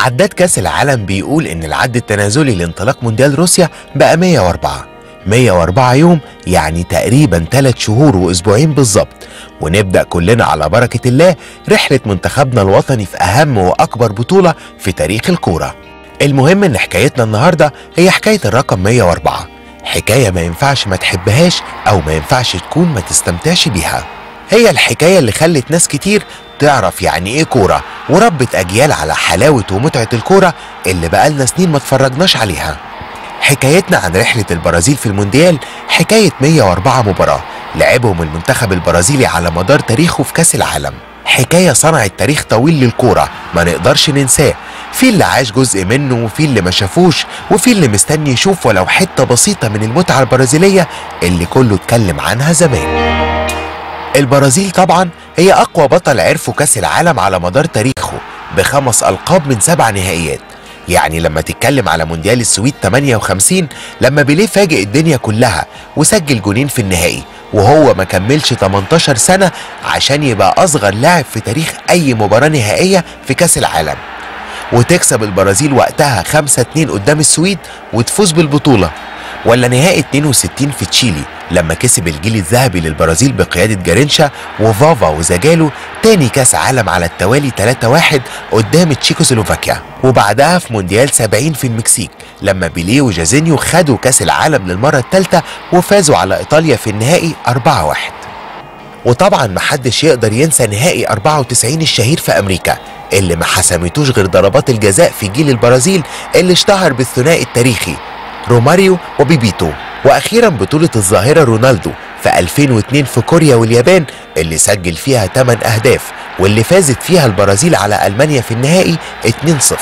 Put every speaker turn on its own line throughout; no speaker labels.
عداد كاس العالم بيقول إن العد التنازلي لانطلاق مونديال روسيا بقى 104 104 يوم يعني تقريبا 3 شهور وأسبوعين بالظبط ونبدأ كلنا على بركة الله رحلة منتخبنا الوطني في أهم وأكبر بطولة في تاريخ الكورة المهم إن حكايتنا النهاردة هي حكاية الرقم 104 حكاية ما ينفعش ما تحبهاش أو ما ينفعش تكون ما تستمتعش بيها هي الحكاية اللي خلت ناس كتير تعرف يعني ايه كورة وربت أجيال على حلاوة ومتعة الكورة اللي بقالنا سنين ما اتفرجناش عليها حكايتنا عن رحلة البرازيل في المونديال حكاية 104 مباراة لعبهم المنتخب البرازيلي على مدار تاريخه في كأس العالم حكاية صنعت تاريخ طويل للكورة ما نقدرش ننساه في اللي عاش جزء منه وفي اللي ما شافوش وفي اللي مستني يشوف ولو حتة بسيطة من المتعة البرازيلية اللي كله اتكلم عنها زمان البرازيل طبعا هي أقوى بطل عرفوا كأس العالم على مدار تاريخه بخمس ألقاب من سبع نهائيات يعني لما تتكلم على مونديال السويد 58 لما بيليه فاجئ الدنيا كلها وسجل جونين في النهائي وهو ما كملش 18 سنة عشان يبقى أصغر لاعب في تاريخ أي مباراة نهائية في كأس العالم وتكسب البرازيل وقتها 5-2 قدام السويد وتفوز بالبطولة ولا نهائي 62 في تشيلي لما كسب الجيل الذهبي للبرازيل بقيادة جارينشا وفافا وزاجالو تاني كاس عالم على التوالي 3-1 قدام تشيكوسلوفاكيا وبعدها في مونديال 70 في المكسيك لما بيليه وجازينيو خدوا كاس العالم للمرة الثالثة وفازوا على إيطاليا في النهائي 4-1 وطبعا محدش يقدر ينسى نهائي 94 الشهير في أمريكا اللي ما حسمتوش غير ضربات الجزاء في جيل البرازيل اللي اشتهر بالثنائي التاريخي روماريو وبيبيتو واخيرا بطولة الظاهرة رونالدو في 2002 في كوريا واليابان اللي سجل فيها 8 اهداف واللي فازت فيها البرازيل على المانيا في النهائي 2-0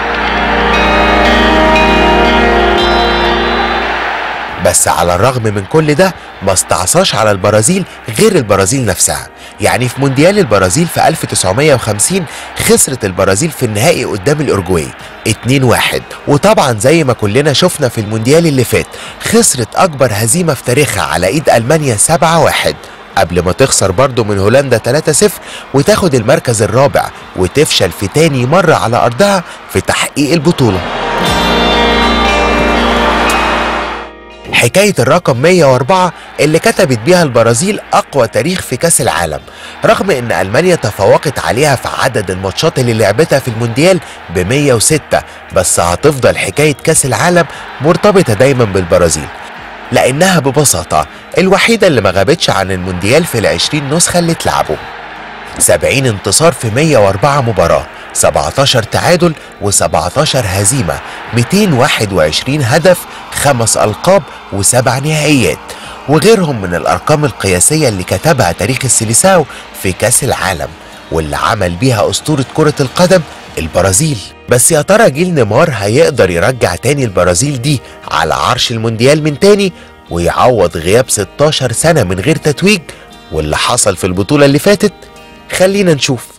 بس على الرغم من كل ده ما استعصاش على البرازيل غير البرازيل نفسها يعني في مونديال البرازيل في 1950 خسرت البرازيل في النهائي قدام الأورجواي 2-1 وطبعا زي ما كلنا شفنا في المونديال اللي فات خسرت أكبر هزيمة في تاريخها على إيد ألمانيا 7-1 قبل ما تخسر برضه من هولندا 3-0 وتاخد المركز الرابع وتفشل في تاني مرة على أرضها في تحقيق البطولة حكاية الرقم 104 اللي كتبت بيها البرازيل أقوى تاريخ في كأس العالم رغم إن ألمانيا تفوقت عليها في عدد الماتشات اللي لعبتها في المونديال ب 106 بس هتفضل حكاية كأس العالم مرتبطة دايما بالبرازيل لأنها ببساطة الوحيدة اللي ما غابتش عن المونديال في العشرين نسخة اللي اتلعبوا 70 انتصار في 104 مباراة 17 تعادل و17 هزيمة 221 هدف خمس ألقاب وسبع نهائيات وغيرهم من الأرقام القياسية اللي كتبها تاريخ السيليساو في كأس العالم واللي عمل بيها أسطورة كرة القدم البرازيل بس يا ترى جيل نيمار هيقدر يرجع تاني البرازيل دي على عرش المونديال من تاني ويعوض غياب 16 سنة من غير تتويج واللي حصل في البطولة اللي فاتت خلينا نشوف